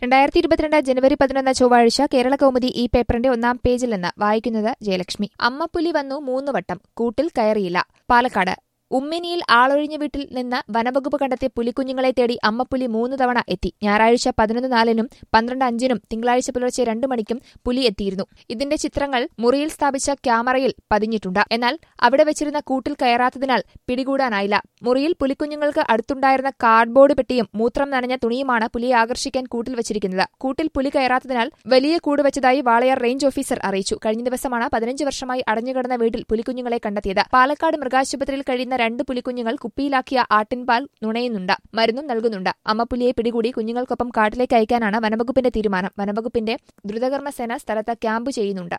രണ്ടായിരത്തി ഇരുപത്തിരണ്ട് ജനുവരി പതിനൊന്ന് ചൊവ്വാഴ്ച കേരള കൗമുദി ഈ പേപ്പറിന്റെ ഒന്നാം പേജിൽ നിന്ന് വായിക്കുന്നത് ജയലക്ഷ്മി അമ്മപ്പുലി വന്നു മൂന്ന് വട്ടം കൂട്ടിൽ കയറിയില്ല പാലക്കാട് ഉമ്മിനിയിൽ ആളൊഴിഞ്ഞ വീട്ടിൽ നിന്ന് വനവകുപ്പ് കണ്ടെത്തിയ പുലിക്കുഞ്ഞുങ്ങളെ തേടി അമ്മപ്പുലി മൂന്ന് തവണ എത്തി ഞായറാഴ്ച പതിനൊന്ന് നാലിനും പന്ത്രണ്ട് അഞ്ചിനും തിങ്കളാഴ്ച പുലർച്ചെ രണ്ടു മണിക്കും പുലി എത്തിയിരുന്നു ഇതിന്റെ ചിത്രങ്ങൾ മുറിയിൽ സ്ഥാപിച്ച ക്യാമറയിൽ പതിഞ്ഞിട്ടുണ്ട് എന്നാൽ അവിടെ വെച്ചിരുന്ന കൂട്ടിൽ കയറാത്തതിനാൽ പിടികൂടാനായില്ല മുറിയിൽ പുലിക്കുഞ്ഞുങ്ങൾക്ക് അടുത്തുണ്ടായിരുന്ന കാർഡ്ബോർഡ് പെട്ടിയും മൂത്രം നനഞ്ഞ തുണിയുമാണ് പുലിയെ ആകർഷിക്കാൻ കൂട്ടിൽ വെച്ചിരിക്കുന്നത് കൂട്ടിൽ പുലി കയറാത്തതിനാൽ വലിയ കൂട് വെച്ചതായി വാളയാർ റേഞ്ച് ഓഫീസർ അറിയിച്ചു കഴിഞ്ഞ ദിവസമാണ് പതിനഞ്ച് വർഷമായി അടഞ്ഞുകിടന്ന വീട്ടിൽ പുലിക്കുഞ്ഞുങ്ങളെ കണ്ടെത്തിയത് പാലക്കാട് മൃഗാശുപത്രിയിൽ കഴിയുന്ന രണ്ട് പുലിക്കുഞ്ഞുങ്ങൾ കുപ്പിയിലാക്കിയ ആട്ടിൻപാൽ നുണയുന്നുണ്ട് മരുന്നും നൽകുന്നുണ്ട് അമ്മപ്പുലിയെ പിടികൂടി കുഞ്ഞുങ്ങൾക്കൊപ്പം കാട്ടിലേക്ക് അയക്കാനാണ് വനവകുപ്പിന്റെ തീരുമാനം വനവകുപ്പിന്റെ ദ്രുതകർമ്മ സേന സ്ഥലത്ത് ക്യാമ്പ് ചെയ്യുന്നുണ്ട്